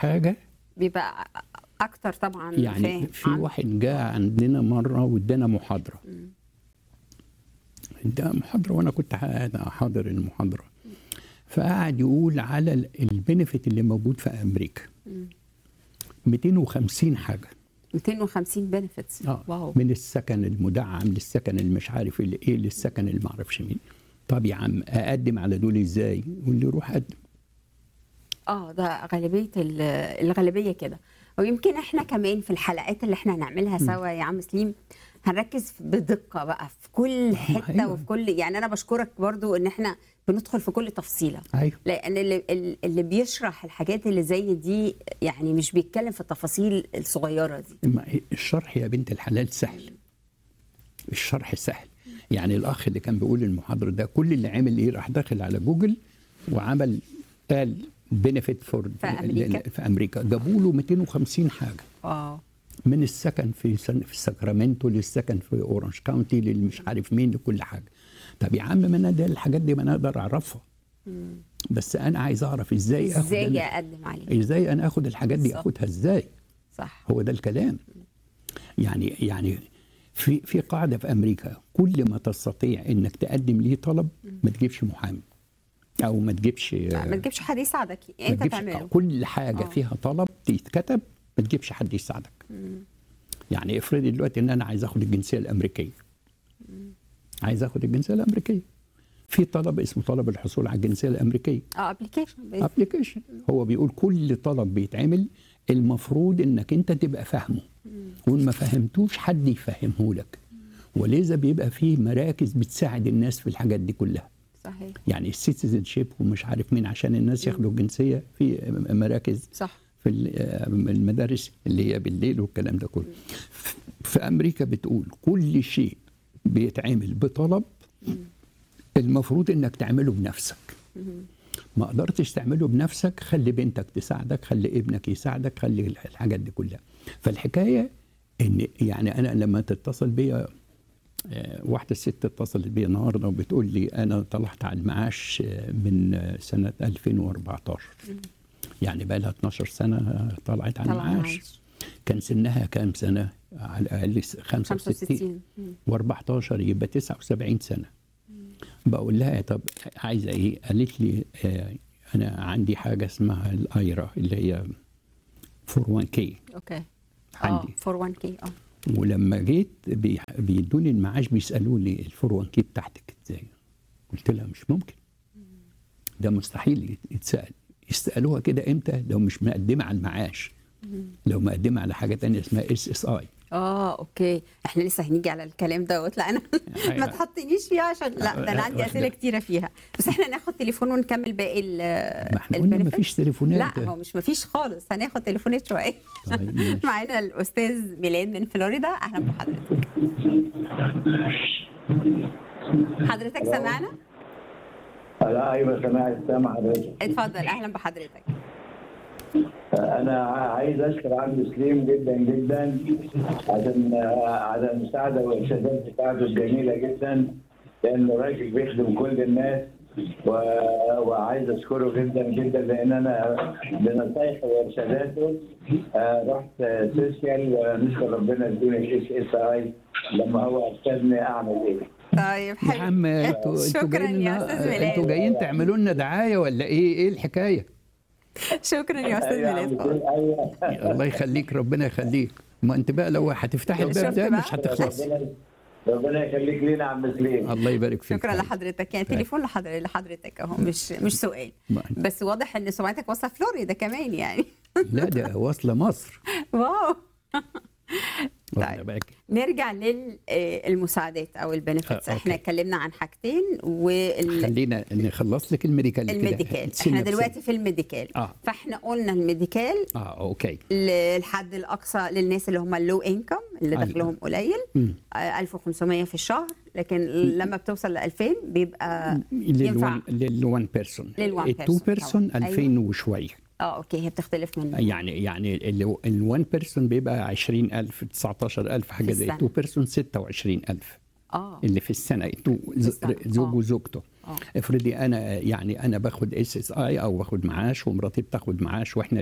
حاجه بيبقى اكتر طبعا يعني فاهم في عن- واحد جاء عندنا مره وادانا محاضره ادانا محاضره وانا كنت قاعد حاضر المحاضره فقعد يقول على البنفيت اللي موجود في امريكا 250 حاجه 250 بنفيتس اه واو من السكن المدعم للسكن اللي مش عارف اللي ايه للسكن اللي ما اعرفش مين طب يا عم اقدم على دول ازاي يقول لي روح قدم اه ده غالبيه ال- الغالبيه كده ويمكن احنا كمان في الحلقات اللي احنا هنعملها سوا يا عم سليم هنركز بدقه بقى في كل حته أيوة. وفي كل يعني انا بشكرك برضو ان احنا بندخل في كل تفصيله ايوه لان اللي, اللي بيشرح الحاجات اللي زي دي يعني مش بيتكلم في التفاصيل الصغيره دي ما هي- الشرح يا بنت الحلال سهل الشرح سهل يعني الاخ اللي كان بيقول المحاضره ده كل اللي عمل ايه راح داخل على جوجل وعمل قال بنفيت فور في أمريكا. في امريكا جابوا له 250 حاجه واو من السكن في سن في ساكرامنتو للسكن في اورنج كاونتي للمش عارف مين لكل حاجه طب يا عم ما انا ده الحاجات دي ما انا اقدر اعرفها بس انا عايز اعرف ازاي اخد ازاي أنا اقدم عليه ازاي انا اخد الحاجات دي صح. اخدها ازاي صح هو ده الكلام يعني يعني في في قاعده في امريكا كل ما تستطيع انك تقدم ليه طلب ما تجيبش محامي او ما تجيبش ما تجيبش حد يساعدك ما انت تجيبش تعمله كل حاجه آه. فيها طلب تتكتب ما تجيبش حد يساعدك يعني افرضي دلوقتي ان انا عايز اخد الجنسيه الامريكيه عايز اخد الجنسيه الامريكيه في طلب اسمه طلب الحصول على الجنسيه الامريكيه اه ابلكيشن ابلكيشن هو بيقول كل طلب بيتعمل المفروض انك انت تبقى فاهمه وان ما فهمتوش حد يفهمه لك ولذا بيبقى فيه مراكز بتساعد الناس في الحاجات دي كلها صحيح يعني السيتيزن شيب ومش عارف مين عشان الناس ياخدوا الجنسيه في مراكز صح في ال- المدارس اللي هي بالليل والكلام ده كله في امريكا بتقول كل شيء بيتعمل بطلب المفروض انك تعمله بنفسك ما قدرتش تعمله بنفسك خلي بنتك تساعدك خلي ابنك يساعدك خلي الحاجات دي كلها فالحكايه ان يعني انا لما تتصل بيا آه، واحدة ست اتصلت بيا النهارده وبتقول لي أنا طلعت على المعاش آه، من آه، سنة 2014 يعني بقى لها 12 سنة طلعت على طلع المعاش معاش. كان سنها كام سنة؟ على الأقل 65 65 مم. و14 يبقى 79 سنة بقول لها طب عايزة إيه؟ قالت لي آه، أنا عندي حاجة اسمها الأيرا اللي هي 41 كي اوكي اه عندي فور 1 كي اه ولما جيت بي- بيدوني المعاش بيسالوا لي الفور كي بتاعتك ازاي؟ قلت لها مش ممكن ده مستحيل يت- يتسال يسالوها كده امتى لو مش مقدمه على المعاش لو مقدمه على حاجه تانية اسمها اس اس اي اه اوكي احنا لسه هنيجي على الكلام دوت لا انا ما أيوة. تحطنيش فيها عشان لا ده انا عندي واحدة. اسئله كتيره فيها بس احنا ناخد تليفون ونكمل باقي ال ما احنا قلنا البنفيت. مفيش تليفونات لا هو مش مفيش خالص هناخد تليفونات شويه طيب ماشي. معانا الاستاذ ميلاد من فلوريدا اهلا بحضرتك حضرتك سمعنا لا ايوه سمعت سامع حضرتك اتفضل اهلا بحضرتك انا عايز اشكر عم سليم جدا جدا عشان على المساعده والارشادات بتاعته الجميله جدا لانه راجل بيخدم كل الناس و... وعايز اشكره جدا جدا لان انا بنصايحه وارشاداته آه، رحت سوشيال ونشكر ربنا ادوني الاس اس اي لما هو ارشدني اعمل ايه طيب يا حلو عم انتوا انتوا شكرا جايين يا استاذ انتوا ميلاد جايين تعملوا لنا دعايه ولا ايه ايه الحكايه؟ شكرا يا استاذ أيوة يا عم ميلاد سليم، ايوه الله يخليك ربنا يخليك ما انت بقى لو هتفتح الباب شفت ده بقى؟ مش هتخلص ربنا ربنا يخليك لينا عم سليم الله يبارك فيك شكرا لحضرتك يعني تليفون لحضرتك لحضرتك اهو مش مش سؤال ما- بس واضح ان سمعتك واصله فلوريدا كمان يعني لا ده واصله مصر واو واخدة طيب. بالك؟ نرجع للمساعدات او البنفيتس آه، احنا أوكي. اتكلمنا عن حاجتين والميديكال خلينا نخلص لك الميديكال كده. سنة احنا بسنة. دلوقتي في الميديكال آه. فاحنا قلنا الميديكال اه اوكي للحد الاقصى للناس اللي هم اللو انكم اللي أيوة. دخلهم قليل مم. آه، 1500 في الشهر لكن لما بتوصل ل 2000 بيبقى ينفع للون للون بيرسون للone التو person بيرسون طبعاً. 2000 وشويه اه اوكي هي بتختلف من يعني يعني الون بيرسون بيبقى 20000 19000 حاجه زي السنة. تو بيرسون 26000 اه اللي في السنه تو السنة. زوج آه. وزوجته آه. افرضي انا يعني انا باخد اس اس اي او باخد معاش ومراتي بتاخد معاش واحنا